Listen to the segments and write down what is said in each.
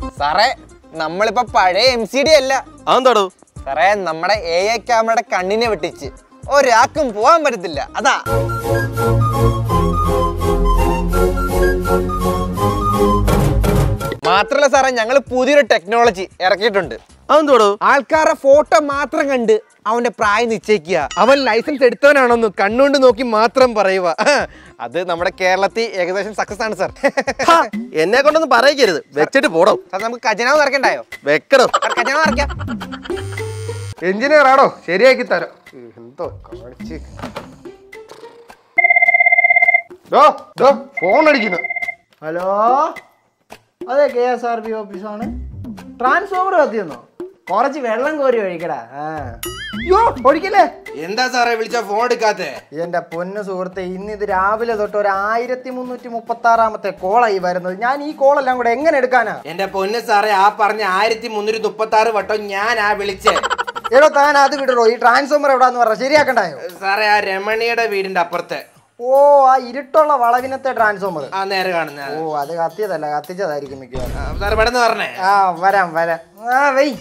സാറേ നമ്മളിപ്പോ പഴയ എം സി ഡി അല്ല അതെന്താടോ സാറേ നമ്മുടെ എ ഐ ക്യാമറയുടെ കണ്ണിനെ വെട്ടിച്ച് ഒരാൾക്കും പോവാൻ പറ്റത്തില്ല അതാ മാത്രല്ല സാറേ ഞങ്ങൾ പുതിയൊരു ടെക്നോളജി ഇറക്കിയിട്ടുണ്ട് അതെന്താടോ ആൾക്കാരുടെ ഫോട്ടോ മാത്രം കണ്ട് അവന്റെ പ്രായം നിശ്ചയിക്കുക അവൻ ലൈസൻസ് എടുത്തവനാണെന്ന് കണ്ണുകൊണ്ട് നോക്കി മാത്രം പറയുക അത് നമ്മുടെ കേരളത്തിൽ ഏകദേശം സക്സസ് ആണ് സാർ എന്നെ കൊണ്ടൊന്നും പറയിക്കരുത് വെച്ചിട്ട് പോടോ സാർ നമുക്ക് ഖജനാവ് നിറക്കണ്ടായോ വെക്കടോ സാർ ഖജനാവ് നിറയ്ക്കാം എഞ്ചിനീയർ ആണോ ശരിയാക്കി തരാം എന്തോ കാണിച്ച് ദോ, ദോ, ഫോൺ അടിക്കുന്നു ഹലോ അതെ കെ എസ് ആർ ബി ഓഫീസാണ് ട്രാൻസ്ഫോമർ കത്തിയെന്നോ കുറച്ച് വെള്ളം കോരി ഒഴിക്കടാ ആ അയ്യോ ഒഴിക്കല്ലേ എന്താ സാറേ വിളിച്ച ഫോൺ എടുക്കാത്തെ എന്റെ പൊന്നു സുഹൃത്തെ ഇന്ന് ഇത് രാവിലെ തൊട്ട് ഒരു ആയിരത്തി മുന്നൂറ്റി മുപ്പത്തി ആറാമത്തെ കോളായി വരുന്നത് ഞാൻ ഈ കോളെല്ലാം കൂടെ എങ്ങനെ എടുക്കാനാ എന്റെ പൊന്ന് സാറേ ആ പറഞ്ഞ ആയിരത്തി മുന്നൂറ്റി മുപ്പത്തി ആറ് വട്ടം ഞാൻ ആ വിളിച്ചേ എടോ താൻ അത് വിടറോ ഈ ട്രാൻസ്ഫോമർ എവിടാന്ന് പറഞ്ഞ ശരിയാക്കണ്ടായോ സാറേ ആ രമണിയുടെ വീടിന്റെ അപ്പുറത്തെ ഓ ആ ഇരുട്ടുള്ള വളവിനത്തെ ട്രാൻസ്ഫോമർ ആ നേരെ കാണുന്ന ഓ അത് കത്തിയതല്ല കത്തിച്ചതായിരിക്കും മിക്കവാറും സാറ് പെട്ടെന്ന് പറഞ്ഞേ ആ വരാം വരാം ആ വെയ്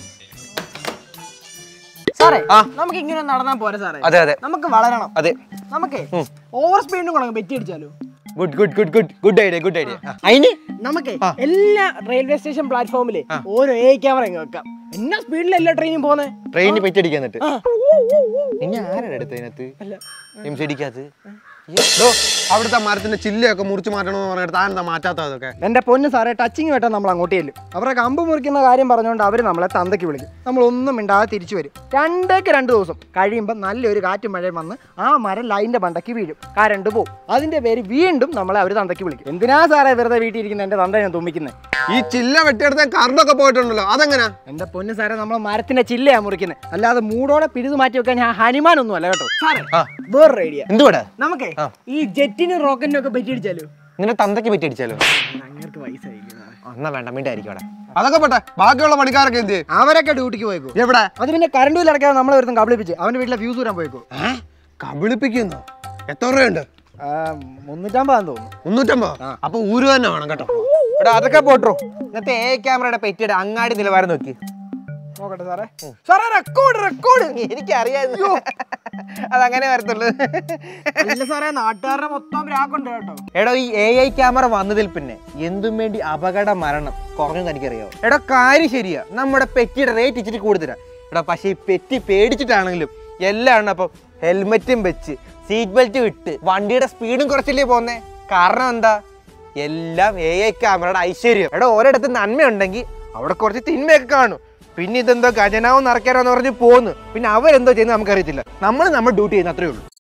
സാറേ നമുക്ക് ഇങ്ങനെ നടന്നാ പോരെ സാറേ അതെ അതെ നമുക്ക് വളരണം അതെ നമുക്കേ ഓവർ സ്പീഡിനും കൂടെ പെറ്റി അടിച്ചാലോ good good good good good idea good idea അതിന് നമുക്കേ എല്ലാ റെയിൽവേ സ്റ്റേഷൻ പ്ലാറ്റ്ഫോമില് ഓരോ എ ക്യാമറ ഇങ്ങ് വെക്കാം എന്നാ സ്പീഡിലല്ല ട്രെയിനും പോന്നെ ട്രെയിനിൽ പെറ്റടിക്കാൻ എന്നിട്ട് ഇനി ആരാണ് എടുത്തത് അതിനകത്ത് എം സി ഡിക്കകത്ത് ദോ, അവിടുത്തെ മരത്തിന്റെ ചില്ലയൊക്കെ മുറിച്ച് മാറ്റണമെന്ന് പറഞ്ഞിട്ട് താൻ എന്താ മാറ്റാത്ത അതൊക്കെ എന്റെ പൊന്ന് സാറേ ടച്ചിങ് വെട്ടാൻ നമ്മൾ അങ്ങോട്ട് ചെല്ലും അവരെ കമ്പ് മുറിക്കുന്ന കാര്യം പറഞ്ഞുകൊണ്ട് അവർ നമ്മളെ തന്തയ്ക്ക് വിളിക്കും നമ്മൾ ഒന്നും മിണ്ടാതെ തിരിച്ചു വരും രണ്ടേക്ക് രണ്ട് ദിവസം കഴിയുമ്പോൾ നല്ലൊരു കാറ്റും മഴയും വന്ന് ആ മരം ലൈൻ്റെ മണ്ടയ്ക്ക് വീഴും കരണ്ട് പോവും അതിന്റെ പേര് വീണ്ടും നമ്മളെ അവർ തന്തയ്ക്ക് വിളിക്കും എന്തിനാ സാറേ വെറുതെ വീട്ടിൽ ഇരിക്കുന്ന എന്റെ തന്ത ഞാൻ തുമ്മിക്കുന്നത് ഈ ചില്ല വെട്ടിയെടുത്ത കറണ്ടൊക്കെ പോയിട്ടുണ്ടല്ലോ അതെങ്ങനാ എന്റെ പൊന്ന് സാറേ നമ്മൾ മരത്തിന്റെ ചില്ലയാ മുറിക്കുന്നത് അല്ലാതെ മൂടോടെ പിഴുതു മാറ്റി വെക്കാൻ ഞാൻ ഹനുമാനൊന്നും അല്ല കേട്ടോ സാറേ വേറൊരു ഐഡിയ എന്തുവാടാ നമുക്കേ ഈ ജെറ്റിനും റോക്കറ്റിനും ഒക്കെ പെറ്റി അടിച്ചാലോ നിന്നെ തന്തയ്ക്ക് പെറ്റടിച്ചാലോ അങ്ങേർക്ക് വയസ്സായില്ലേ സാറേ എന്നാ വേണ്ട മിണ്ടായിരിക്കും അവിടെ അതൊക്കെ പോട്ടെ ബാക്കിയുള്ള പണിക്കാരൊക്കെ എന്ത് ചെയ്യും? അവരൊക്കെ ഡ്യൂട്ടിക്ക് പോയേക്കും എവിടെ അത് പിന്നെ കറണ്ട് ബില്ല് അടക്കാതെ നമ്മളെ ഒരുത്തും കബളിപ്പിച്ച് അവന്റെ വീട്ടിലെ ഫ്യൂസ് വരാൻ പോയേക്കും ഏ? കബളിപ്പിക്കുന്നോ എത്ര രൂപയുണ്ട് മുന്നൂറ്റമ്പതാന്ന് തോന്നുന്നു മുന്നൂറ്റമ്പത് അപ്പൊ ഊര് തന്നെ വേണം കേട്ടോ എടാ അതൊക്കെ പോട്ടോ ഇന്നത്തെ എ ക്യാമറയുടെ പെറ്റിയുടെ അങ്ങാടി നിലവാരം നോക്കി നോക്കട്ടെ സാറേ സാറേ റെക്കോർഡ് റെക്കോർഡ് എനിക്കറിയാം അതങ്ങനെ വരത്തുള്ളൂ അല്ല സാറേ നാട്ടുകാരുടെ മൊത്തം രാക്കുണ്ട് കേട്ടോ എടോ ഈ എ ഐ ക്യാമറ വന്നതിൽ പിന്നെ എന്തും വേണ്ടി അപകട മരണം കുറഞ്ഞെന്ന് എനിക്കറിയാമോ എടോ കാര്യം ശരിയാ നമ്മുടെ പെറ്റിയുടെ റേറ്റ് ഇച്ചിരി കൂടുതലാ എടാ പക്ഷേ ഈ പെറ്റി പേടിച്ചിട്ടാണെങ്കിലും എല്ലാം അപ്പം ഹെൽമെറ്റും വെച്ച് സീറ്റ് ബെൽറ്റ് വിട്ട് വണ്ടിയുടെ സ്പീഡും കുറച്ചില്ലേ പോന്നേ കാരണം എന്താ എല്ലാം എ ഐ ക്യാമറയുടെ ഐശ്വര്യം എടാ ഒരിടത്ത് നന്മയുണ്ടെങ്കിൽ അവിടെ കുറച്ച് തിന്മയൊക്കെ കാണും പിന്നെ ഇതെന്തോ ഖജനാവും നിറയ്ക്കാനോന്ന് പറഞ്ഞ് പോന്ന് പിന്നെ അവരെന്തോ ചെയ്യുന്നത് നമുക്കറിയത്തില്ല നമ്മൾ നമ്മുടെ ഡ്യൂട്ടി ചെയ്യുന്ന അത്രേ ഉള്ളൂ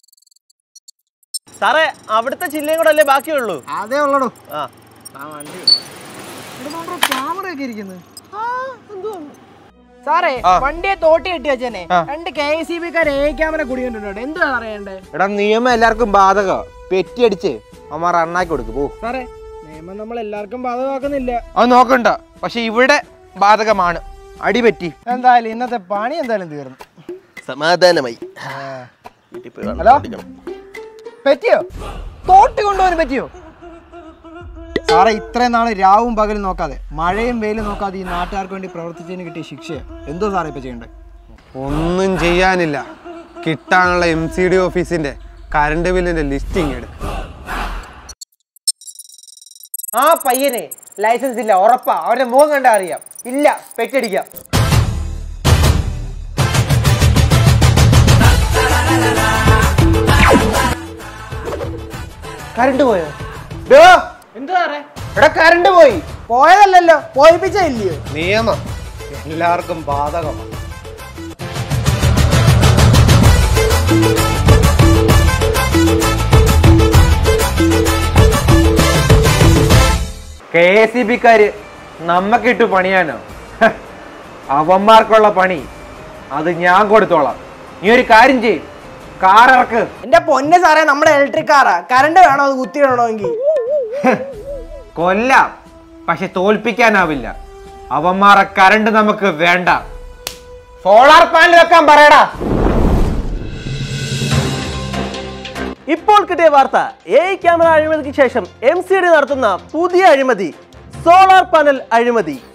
സാറേ അവിടുത്തെ ചില്ലയും കൂടെ അല്ലേ ബാക്കിയുള്ളൂ അതേ ഉള്ളടോ ആ ക്യാമറ ഒക്കെ ഇരിക്കുന്നത് സാറേ വണ്ടിയെ തോട്ടി കെട്ടി വെച്ചേനെ രണ്ട് കെ എസ് സി ബിക്കാർ എ ക്യാമറ കുടിക്കൊണ്ടിട്ടുണ്ട് എന്താ അറിയണ്ടേ എടാ നിയമം എല്ലാവർക്കും ബാധക പെറ്റി അടിച്ച് അമ്മ റണ്ണാക്കി കൊടുക്കും പോ സാറേ നിയമം നമ്മൾ എല്ലാവർക്കും ബാധകമാക്കുന്നില്ല അത് നോക്കണ്ട പക്ഷെ ഇവിടെ ബാധകമാണ് അടിപറ്റി എന്തായാലും ഇന്നത്തെ പണി എന്തായാലും തീർന്നു സമാധാനമായി വീട്ടിൽ പോയി വെള്ളം ഹലോ? കുടിക്കണം. പറ്റിയോ തോട്ടി കൊണ്ടുപോകാൻ പറ്റിയോ സാറേ ഇത്രയും നാൾ രാവും പകലും നോക്കാതെ മഴയും വെയിലും നോക്കാതെ ഈ നാട്ടുകാർക്ക് വേണ്ടി പ്രവർത്തിച്ചതിന് കിട്ടിയ ശിക്ഷ എന്തോ സാറേ ഇപ്പൊ ചെയ്യണ്ടേ ഒന്നും ചെയ്യാനില്ല കിട്ടാനുള്ള എം സി ഡി ഓഫീസിന്റെ കറണ്ട് ബില്ലിന്റെ ലിസ്റ്റിംഗ് എടുക്കും ആ പയ്യനെ ലൈസൻസ് ഇല്ല ഉറപ്പാ അവരുടെ മുഖം കണ്ടാ അറിയാം ഇല്ല പെറ്റടിക്കാം കറണ്ട് പോയോ ഡോ, എന്താ സാറേ എടാ കറണ്ട് പോയി പോയതല്ലല്ലോ പോയിപ്പിച്ച ഇല്ലയോ നിയമം എല്ലാവർക്കും ബാധകമാണ് കെ എസ് ഇ ബിക്കാര് നമ്മക്കിട്ട് പണിയാനോ ഹ, അവന്മാർക്കുള്ള പണി അത് ഞാൻ കൊടുത്തോളാം നീ ഒരു കാര്യം ചെയ് കാർ ഇറക്ക് എന്റെ പൊന്നെ സാറേ നമ്മുടെ ഇലക്ട്രിക് കാറാ കറണ്ട് വേണോ അത് കുത്തിയിടണമെങ്കിൽ കൊല്ലാം പക്ഷെ തോൽപ്പിക്കാനാവില്ല അവന്മാരെ കറണ്ട് നമുക്ക് വേണ്ട സോളാർ പാനൽ വെക്കാൻ പറയടാ ഇപ്പോൾ കിട്ടിയ വാർത്ത എ ക്യാമറ അഴിമതിക്ക് ശേഷം എം സി ഡി നടത്തുന്ന പുതിയ അഴിമതി സോളാർ പാനൽ അഴിമതി